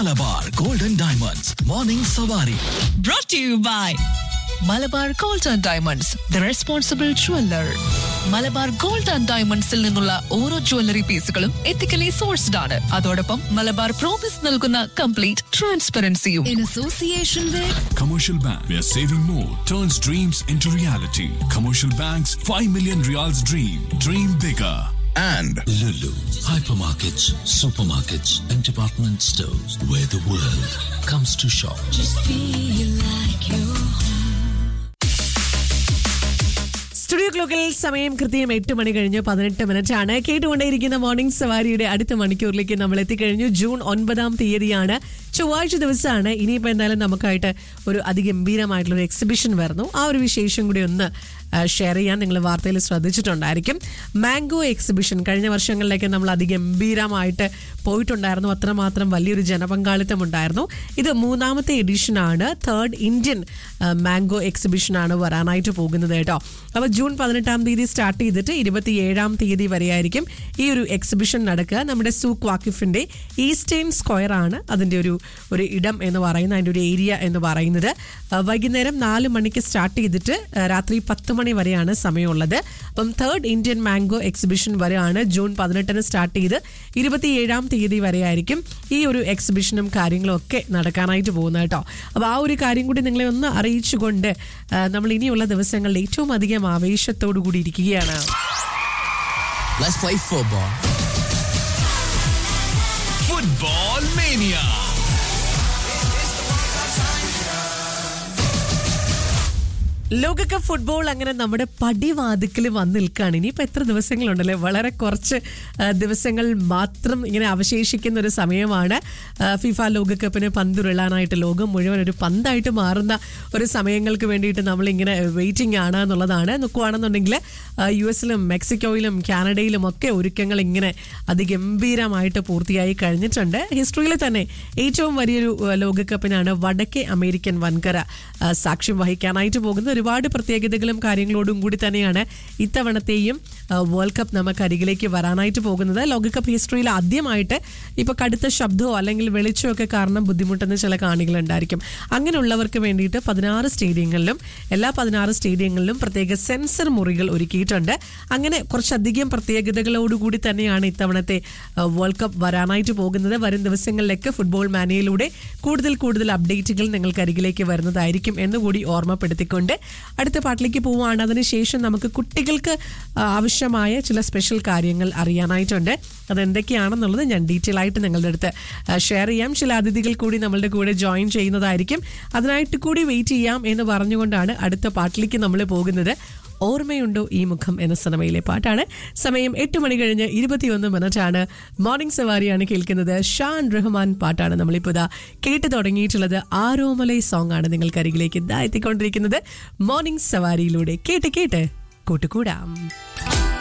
Malabar golden diamonds morning Savari brought to you by Malabar gold and diamonds the responsible jeweller Malabar gold and ഡയമണ്ട്സിൽ നിന്നുള്ള ഓരോ jewellery പീസുകളും ethically sourced ആണ് അതോടൊപ്പം മലബാർ പ്രോമിസ് നൽകുന്ന കംപ്ലീറ്റ് ട്രാൻസ്പെറൻസിയും in association with Commercial Bank, where saving more turns dreams into reality. Commercial Bank's 5 million reals dream. Dream bigger. and Lulu, hypermarkets, supermarkets, and department stores where the world comes to shop. Studio ക്ലോക്കിൽ സമയം കൃത്യം എട്ട് മണി കഴിഞ്ഞ് പതിനെട്ട് minute ആണ് കേട്ടുകൊണ്ടേയിരിക്കുന്ന morning സവാരിയുടെ അടുത്ത മണിക്കൂറിലേക്ക് നമ്മൾ എത്തിക്കഴിഞ്ഞു ജൂൺ ഒൻപതാം തീയതിയാണ് ചൊവ്വാഴ്ച ദിവസമാണ് ഇനിയിപ്പോൾ എന്തായാലും നമുക്കായിട്ട് ഒരു അതിഗംഭീരമായിട്ടുള്ള ഒരു എക്സിബിഷൻ വരുന്നു ആ ഒരു വിശേഷം കൂടി ഒന്ന് ഷെയർ ചെയ്യാൻ നിങ്ങൾ വാർത്തയിൽ ശ്രദ്ധിച്ചിട്ടുണ്ടായിരിക്കും മാംഗോ എക്സിബിഷൻ കഴിഞ്ഞ വർഷങ്ങളിലേക്ക് നമ്മൾ അതിഗംഭീരമായിട്ട് പോയിട്ടുണ്ടായിരുന്നു അത്രമാത്രം വലിയൊരു ജനപങ്കാളിത്തം ഉണ്ടായിരുന്നു ഇത് മൂന്നാമത്തെ എഡിഷനാണ് തേർഡ് ഇന്ത്യൻ മാംഗോ എക്സിബിഷനാണ് വരാനായിട്ട് പോകുന്നത് കേട്ടോ അപ്പോൾ ജൂൺ പതിനെട്ടാം തീയതി സ്റ്റാർട്ട് ചെയ്തിട്ട് ഇരുപത്തി ഏഴാം തീയതി വരെയായിരിക്കും ഈ ഒരു എക്സിബിഷൻ നടക്കുക നമ്മുടെ സൂക്ക് വാക്കിഫിന്റെ ഈസ്റ്റേൺ സ്ക്വയർ ആണ് അതിൻ്റെ ഒരു ഒരു ഇടം എന്ന് പറയുന്നത് അതിൻ്റെ ഒരു ഏരിയ എന്ന് പറയുന്നത് ആ, വൈകുന്നേരം നാല് മണിക്ക് സ്റ്റാർട്ട് ചെയ്തിട്ട് ആ, രാത്രി പത്ത് മണി വരെയാണ് സമയമുള്ളത് അപ്പം തേർഡ് ഇന്ത്യൻ മാംഗോ എക്സിബിഷൻ വരെയാണ് ജൂൺ പതിനെട്ടിന് സ്റ്റാർട്ട് ചെയ്ത് ഇരുപത്തിയേഴാം തീയതി വരെയായിരിക്കും ഈ ഒരു എക്സിബിഷനും കാര്യങ്ങളും ഒക്കെ നടക്കാനായിട്ട് പോകുന്നത് കേട്ടോ അപ്പോൾ ആ ഒരു കാര്യം കൂടി നിങ്ങളെ ഒന്ന് അറിയിച്ചുകൊണ്ട് ആ, നമ്മൾ ഇനിയുള്ള ദിവസങ്ങളിൽ ഏറ്റവും അധികം ആവേശത്തോടു കൂടി ഇരിക്കുകയാണ് Let's play football. Football Mania. ലോകകപ്പ് ഫുട്ബോൾ അങ്ങനെ നമ്മുടെ പടിവാതിക്കൽ വന്ന് നിൽക്കുകയാണ് ഇനിയിപ്പോൾ എത്ര ദിവസങ്ങളുണ്ടല്ലേ വളരെ കുറച്ച് ആ, ദിവസങ്ങൾ മാത്രം ഇങ്ങനെ അവശേഷിക്കുന്ന ഒരു സമയമാണ് ആ, ഫിഫ ലോകകപ്പിന് പന്തുരുളാനായിട്ട് ലോകം മുഴുവൻ ഒരു പന്തായിട്ട് മാറുന്ന ഒരു സമയങ്ങൾക്ക് വേണ്ടിയിട്ട് നമ്മളിങ്ങനെ വെയിറ്റിംഗ് ആണ് എന്നുള്ളതാണ് നോക്കുകയാണെന്നുണ്ടെങ്കിൽ ആ, യു എസിലും മെക്സിക്കോയിലും കാനഡയിലും ഒക്കെ ഒരുക്കങ്ങൾ ഇങ്ങനെ അതിഗംഭീരമായിട്ട് പൂർത്തിയായി കഴിഞ്ഞിട്ടുണ്ട് ഹിസ്റ്ററിയിൽ തന്നെ ഏറ്റവും വലിയൊരു ആ, ലോകകപ്പിനാണ് വടക്കേ അമേരിക്കൻ വൻകര ആ, സാക്ഷ്യം വഹിക്കാനായിട്ട് പോകുന്നത് ഒരുപാട് പ്രത്യേകതകളും കാര്യങ്ങളോടും കൂടി തന്നെയാണ് ഇത്തവണത്തെയും ആ, വേൾഡ് കപ്പ് നമുക്ക് അരികിലേക്ക് വരാനായിട്ട് പോകുന്നത് ലോകകപ്പ് ഹിസ്റ്ററിയിൽ ആദ്യമായിട്ട് ഇപ്പൊ കടുത്ത ശബ്ദമോ അല്ലെങ്കിൽ വെളിച്ചമോ ഒക്കെ കാരണം ബുദ്ധിമുട്ടുന്ന ചില കാണികളുണ്ടായിരിക്കും അങ്ങനെയുള്ളവർക്ക് വേണ്ടിയിട്ട് പതിനാറ് സ്റ്റേഡിയങ്ങളിലും എല്ലാ പതിനാറ് സ്റ്റേഡിയങ്ങളിലും പ്രത്യേക സെൻസർ മുറികൾ ഒരുക്കിയിട്ടുണ്ട് അങ്ങനെ കുറച്ചധികം പ്രത്യേകതകളോടുകൂടി തന്നെയാണ് ഇത്തവണത്തെ ആ, വേൾഡ് കപ്പ് വരാനായിട്ട് പോകുന്നത് വരും ദിവസങ്ങളിലേക്ക് ഫുട്ബോൾ മാനയിലൂടെ കൂടുതൽ കൂടുതൽ അപ്ഡേറ്റുകൾ നിങ്ങൾക്ക് അരികിലേക്ക് വരുന്നതായിരിക്കും എന്നുകൂടി ഓർമ്മപ്പെടുത്തിക്കൊണ്ട് അടുത്ത പാട്ടിലേക്ക് പോവുകയാണ് അതിനുശേഷം നമുക്ക് കുട്ടികൾക്ക് ആ, ആവശ്യമായ ചില സ്പെഷ്യൽ കാര്യങ്ങൾ അറിയാനായിട്ടുണ്ട് അതെന്തൊക്കെയാണെന്നുള്ളത് ഞാൻ ഡീറ്റെയിൽ ആയിട്ട് നിങ്ങളുടെ അടുത്ത് ഷെയർ ചെയ്യാം ചില അതിഥികൾ കൂടി നമ്മളുടെ കൂടെ ജോയിൻ ചെയ്യുന്നതായിരിക്കും അതിനായിട്ട് കൂടി വെയിറ്റ് ചെയ്യാം എന്ന് പറഞ്ഞുകൊണ്ടാണ് അടുത്ത പാട്ടിലേക്ക് നമ്മൾ പോകുന്നത് ഓർമ്മയുണ്ടോ ഈ മുഖം എന്ന സിനിമയിലെ പാട്ടാണ് സമയം എട്ട് മണി കഴിഞ്ഞ് ഇരുപത്തിയൊന്ന് മിനിറ്റാണ് മോർണിംഗ് സവാരിയാണ് കേൾക്കുന്നത് ഷാൻ റഹ്മാൻ പാട്ടാണ് നമ്മളിപ്പോൾ ഇതാ കേട്ട് തുടങ്ങിയിട്ടുള്ളത് ആരോമലൈ സോങ് ആണ് നിങ്ങൾക്ക് അരികിലേക്ക് ഇതാ എത്തിക്കൊണ്ടിരിക്കുന്നത് മോർണിംഗ് സവാരിയിലൂടെ കേട്ട് കേട്ട് കൂട്ടുകൂടാം